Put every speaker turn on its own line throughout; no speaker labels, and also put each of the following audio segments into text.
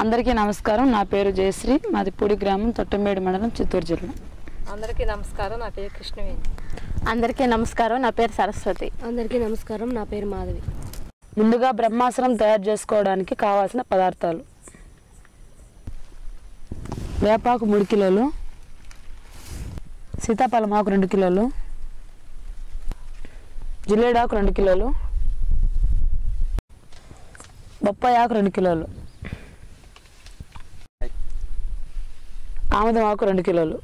అందరికీ నమస్కారం నా పేరు జయశ్రీ మాది పూడి గ్రామం తొట్టంబేడు మండలం చిత్తూరు జిల్లా
అందరికీ నమస్కారం నా పేరు కృష్ణవేణి
అందరికీ నమస్కారం నా పేరు సరస్వతి
అందరికీ నమస్కారం నా పేరు మాధవి
ముందుగా బ్రహ్మాసనం తయారు చేసుకోవడానికి కావాల్సిన పదార్థాలు వేపాకు మూడు కిలోలు సీతాఫలమాకు రెండు కిలోలు జిల్లేడాకు రెండు కిలోలు బొప్పాయి ఆకు రెండు కిలోలు ఆముదం ఆకు రెండు కిలోలు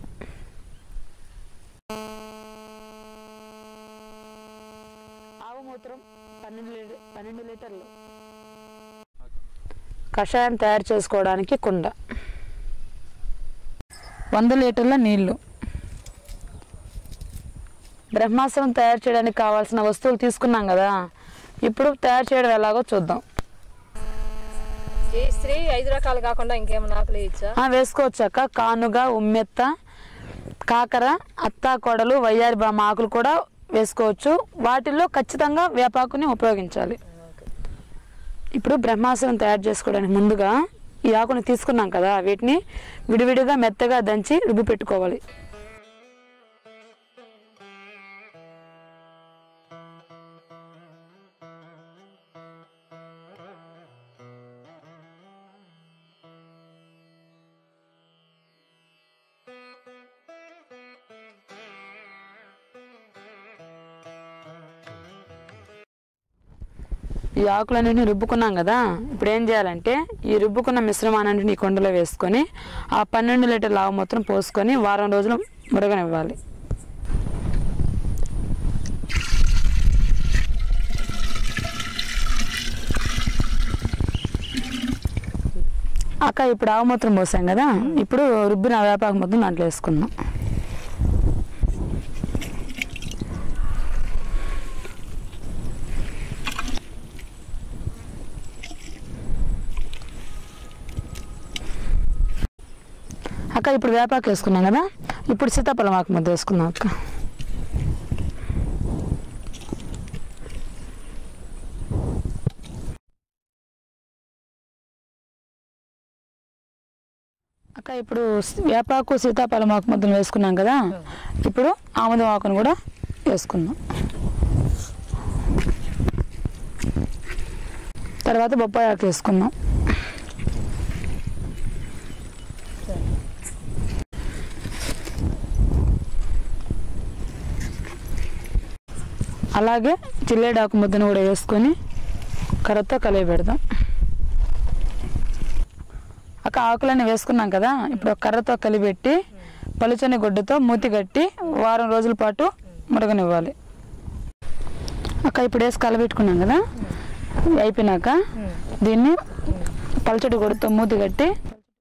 ఆవు మూత్రం పన్నెండు లీటర్ పన్నెండు లీటర్లు కషాయం తయారు చేసుకోవడానికి కుండ వంద లీటర్ల నీళ్లు బ్రహ్మాస్త్రం తయారు చేయడానికి కావాల్సిన వస్తువులు తీసుకున్నాం కదా ఇప్పుడు తయారు చేయడం ఎలాగో చూద్దాం
జయశ్రీ ఐదు రకాలు కాకుండా ఇంకేమైనా ఆకులు ఇచ్చా
ఆ, వేసుకోవచ్చాక కానుగ ఉమ్మెత్త కాకర అత్తా కొడలు వయ్యారి బామ ఆకులు కూడా వేసుకోవచ్చు వాటిల్లో ఖచ్చితంగా వేపాకుని ఉపయోగించాలి ఇప్పుడు బ్రహ్మాసనం తయారు చేసుకోవడానికి ముందుగా ఈ ఆకుని తీసుకున్నాం కదా వీటిని విడివిడిగా మెత్తగా దంచి రుబ్బి పెట్టుకోవాలి ఈ ఆకులన్నింటినీ రుబ్బుకున్నాం కదా ఇప్పుడు ఏం చేయాలంటే ఈ రుబ్బుకున్న మిశ్రమాన్నింటిని ఈ కొండలో వేసుకొని ఆ పన్నెండు లీటర్ల ఆవు మొత్తం పోసుకొని వారం రోజులు మురగనివ్వాలి అక్క ఇప్పుడు ఆవు మూత్రం పోసాం కదా ఇప్పుడు రుబ్బిన వేపాకు మొత్తం దాంట్లో వేసుకుందాం అక్క ఇప్పుడు వేపాకు వేసుకున్నాం కదా ఇప్పుడు సీతాఫలం ఆకు ముద్ద వేసుకుందాం అక్క అక్క ఇప్పుడు స్- వేపాకు సీతాఫలం ఆకు ముద్దలు వేసుకున్నాం కదా ఇప్పుడు ఆముదం ఆకును కూడా వేసుకుందాం తర్వాత బొప్పాయి ఆకు వేసుకుందాం అలాగే చిల్లేడాకు ముద్దను కూడా వేసుకొని కర్రతో కలిగి పెడదాం అక్క ఆకులన్నీ వేసుకున్నాం కదా ఇప్పుడు ఒక కర్రతో కలిపెట్టి పలుచని గుడ్డతో మూతి కట్టి వారం రోజుల పాటు మురగనివ్వాలి అక్క ఇప్పుడు వేసి కలబెట్టుకున్నాం కదా అయిపోయినాక దీన్ని పలుచటి గుడ్డతో మూతి కట్టి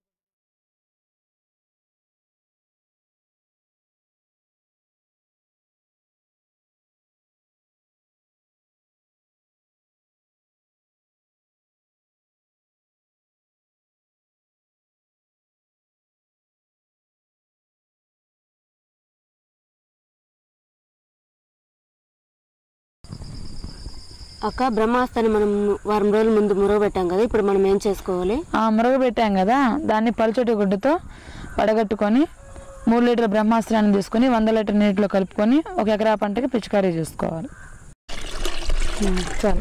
అక్క బ్రహ్మాస్తాన్ని మనం వారం రోజుల ముందు మురగబెట్టాం కదా ఇప్పుడు మనం ఏం చేసుకోవాలి
ఆ మురగబెట్టాం కదా దాన్ని పలుచటి గుడ్డతో వడగట్టుకొని మూడు లీటర్ బ్రహ్మాస్త్రాన్ని తీసుకొని వంద లీటర్ నీటిలో కలుపుకొని ఒక ఎకరా పంటకి పిచికారీ చేసుకోవాలి ఉమ్, చాలు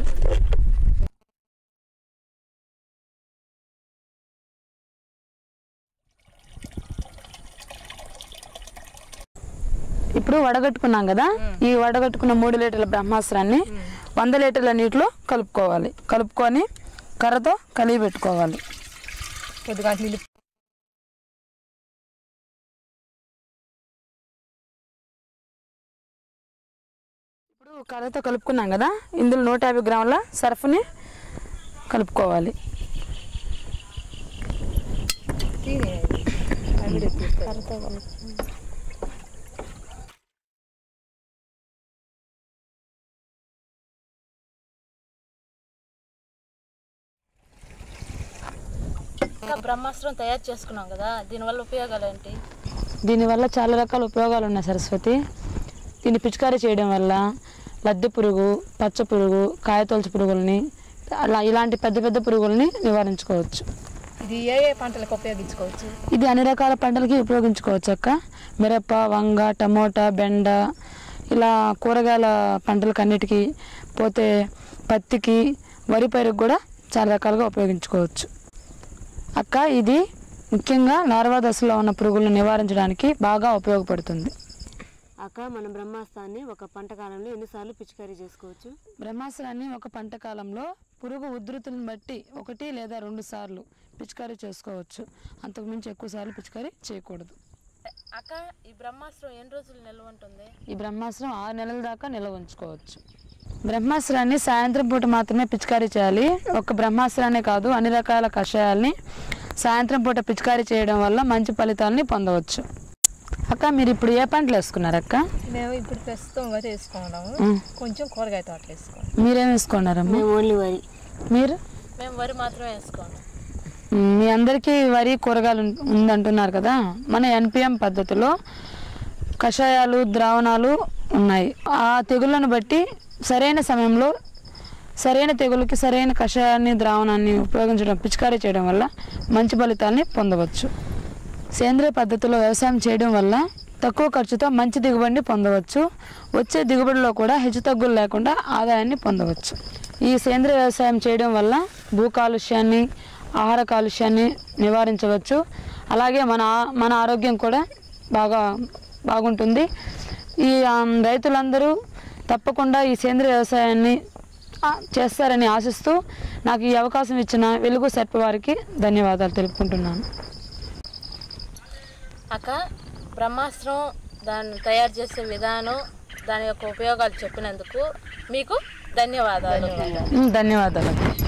ఇప్పుడు వడగట్టుకున్నాం కదా ఈ వడగట్టుకున్న మూడు లీటర్ల బ్రహ్మాస్త్రాన్ని వంద లీటర్ల నీటిలో కలుపుకోవాలి కలుపుకొని కర్రతో కలిగి పెట్టుకోవాలి
కొద్దిగా నీళ్ళు
ఇప్పుడు కర్రతో కలుపుకున్నాం కదా ఇందులో నూట యాభై గ్రాముల సర్ఫ్ని కలుపుకోవాలి
తీని అవి తీస్తారు
ఇంకా బ్రహ్మాస్త్రం తయారు చేసుకున్నాం కదా దీనివల్ల ఉపయోగాలు ఏంటి
దీనివల్ల చాలా రకాల ఉపయోగాలు ఉన్నాయి సరస్వతి దీన్ని పిచికారీ చేయడం వల్ల లద్దె పురుగు పచ్చ పురుగు కాయతొలచు పురుగుల్ని అలా ఇలాంటి పెద్ద పెద్ద పురుగుల్ని నివారించుకోవచ్చు
ఇది ఏ ఏ పంటలకు ఉపయోగించుకోవచ్చు
ఇది అన్ని రకాల పంటలకి ఉపయోగించుకోవచ్చు అక్క మిరప వంగ టమోటా బెండ ఇలా కూరగాయల పంటలకు అన్నిటికీ పోతే పత్తికి వరి పైరుకు కూడా చాలా రకాలుగా ఉపయోగించుకోవచ్చు అక్క ఇది ముఖ్యంగా లార్వా దశలో ఉన్న పురుగులను నివారించడానికి బాగా ఉపయోగపడుతుంది
అక్క మనం బ్రహ్మాస్త్రాన్ని ఒక పంట కాలంలో ఎన్నిసార్లు పిచికారీ చేసుకోవచ్చు
బ్రహ్మాస్త్రాన్ని ఒక పంట కాలంలో పురుగు ఉధృతిని బట్టి ఒకటి లేదా రెండు సార్లు పిచికారీ చేసుకోవచ్చు అంతకుమించి ఎక్కువ సార్లు పిచికారీ చేయకూడదు
అక్క ఈ బ్రహ్మాస్త్రం ఎన్ని రోజులు నిల్వ ఉంటుంది
ఈ బ్రహ్మాస్త్రం ఆరు నెలల దాకా నిల్వ ఉంచుకోవచ్చు బ్రహ్మాస్త్రాన్ని సాయంత్రం పూట మాత్రమే పిచికారీ చేయాలి ఒక బ్రహ్మాస్త్రాన్ని కాదు అన్ని రకాల కషాయాల్ని సాయంత్రం పూట పిచికారీ చేయడం వల్ల మంచి ఫలితాలని పొందవచ్చు అక్క మీరు ఇప్పుడు ఏ పంటలు వేసుకున్నారు అక్క
మేము ఇప్పుడు ప్రస్తుతం వరి వేసుకున్నాము
ఉమ్.
కొంచెం కూరగాయ తోటలు వేసుకోండి
మీరేం వేసుకున్నారమ్మా
మేము ఓన్లీ వరి
మీరు
మేము వరి మాత్రమే వేసుకోను
మ్, మీ అందరికీ వరి కూరగాయలు ఉం- ఉందంటున్నారు కదా మన ఎన్పిఎం పద్ధతిలో కషాయాలు ద్రావణాలు ఉన్నాయి ఆ తెగుళ్ళను బట్టి సరైన సమయంలో సరైన తెగులకి సరైన కషాయాన్ని ద్రావణాన్ని ఉపయోగించడం పిచికారీ చేయడం వల్ల మంచి ఫలితాన్ని పొందవచ్చు సేంద్రియ పద్ధతిలో వ్యవసాయం చేయడం వల్ల తక్కువ ఖర్చుతో మంచి దిగుబడిని పొందవచ్చు వచ్చే దిగుబడిలో కూడా హెచ్చుతగ్గులు లేకుండా ఆదాయాన్ని పొందవచ్చు ఈ సేంద్రియ వ్యవసాయం చేయడం వల్ల భూ కాలుష్యాన్ని ఆహార కాలుష్యాన్ని నివారించవచ్చు అలాగే మన ఆ- మన ఆరోగ్యం కూడా బాగా బాగుంటుంది ఈ ఆమ్, రైతులందరూ తప్పకుండా ఈ సేంద్రియ వ్యవసాయాన్ని ఆ, చేస్తారని ఆశిస్తూ నాకు ఈ అవకాశం ఇచ్చిన వెలుగు సర్ప వారికి ధన్యవాదాలు తెలుపుకుంటున్నాను
అక్క బ్రహ్మాస్త్రం దాన్ని తయారు చేసే విధానం దాని యొక్క ఉపయోగాలు చెప్పినందుకు మీకు ధన్యవాదాలు
ధన్యవాదాలు